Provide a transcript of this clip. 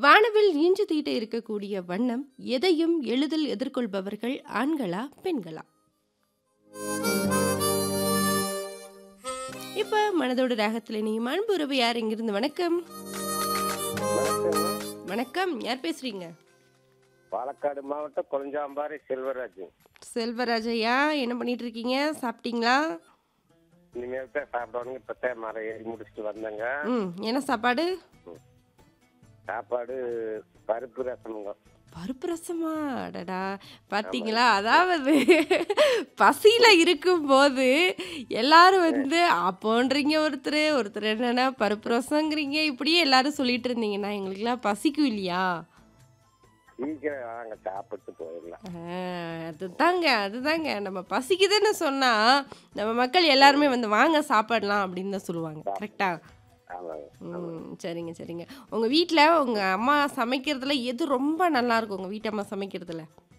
வானவில் இன்று தீட்ட இருக்கக்கூடிய வண்ணம் எதையும் எளிதில் எதிர்கொள்பவர்கள் ஆண்களா பெண்களா இப்ப மனதோட ராகத்தில் இணையும் அன்பு உறவு யார் இங்கிருந்து வணக்கம் வணக்கம் யார் பேசுறீங்க பாலக்காடு மாவட்டம் கொளஞ்சாம்பாறை செல்வராஜ் செல்வராஜையா என்ன பண்ணிட்டு இருக்கீங்க சாப்பிட்டீங்களா இனிமேல் தான் சாப்பிடணுங்க இப்போத்தான் மரம் ஏறி முடிச்சுட்டு வந்தேங்க ம் என்ன சாப்பாடு சாப்பாடு பருப்பு ரசமுங்க பருப்பு ரசமா அடடா பார்த்தீங்களா அதாவது பசியில் இருக்கும்போது எல்லாரும் வந்து அப்போன்றீங்க ஒருத்தர் ஒருத்தர் என்னன்னா பருப்பு ரசங்கிறீங்க இப்படியே எல்லாரும் சொல்லிட்டு இருந்தீங்கன்னா எங்களுக்குலாம் பசிக்கும் இல்லையா சீக்கிரம் வாங்க சாப்பிட்டு போயிடலாம் ஆ, அதுதாங்க அதுதாங்க நம்ம பசிக்குதுன்னு சொன்னா நம்ம மக்கள் எல்லாருமே வந்து வாங்க சாப்பிடலாம் அப்படின்னு தான் சொல்லுவாங்க கரெக்டா ஆமாங்க ம் சரிங்க சரிங்க உங்க வீட்டில் உங்க அம்மா சமைக்கிறதுல எது ரொம்ப நல்லா இருக்கும் உங்க வீட்டு அம்மா சமைக்கிறதுல